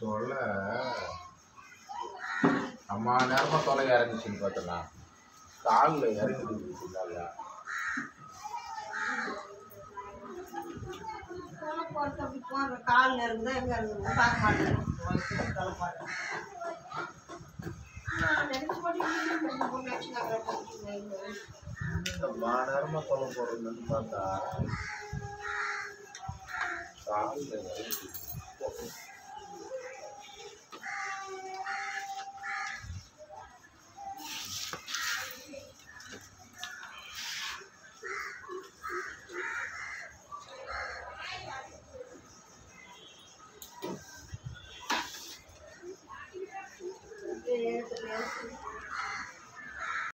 சொல்ல அம்மா நேரமா தொலை இறங்குச்சுன்னு பார்த்தனா காலில் இறங்கிட்டு பின்னால போன போட்டு அப்படி போன காலில் இருக்குதா எங்கே இருக்குதுன்னு பார்க்க மாட்டேன் தலை பாட்டு நான் நினைச்சு போட்டு நினச்சி அம்மா நேரமா தொலை போடுறதுன்னு பார்த்தா காலில் இறங்கிட்டு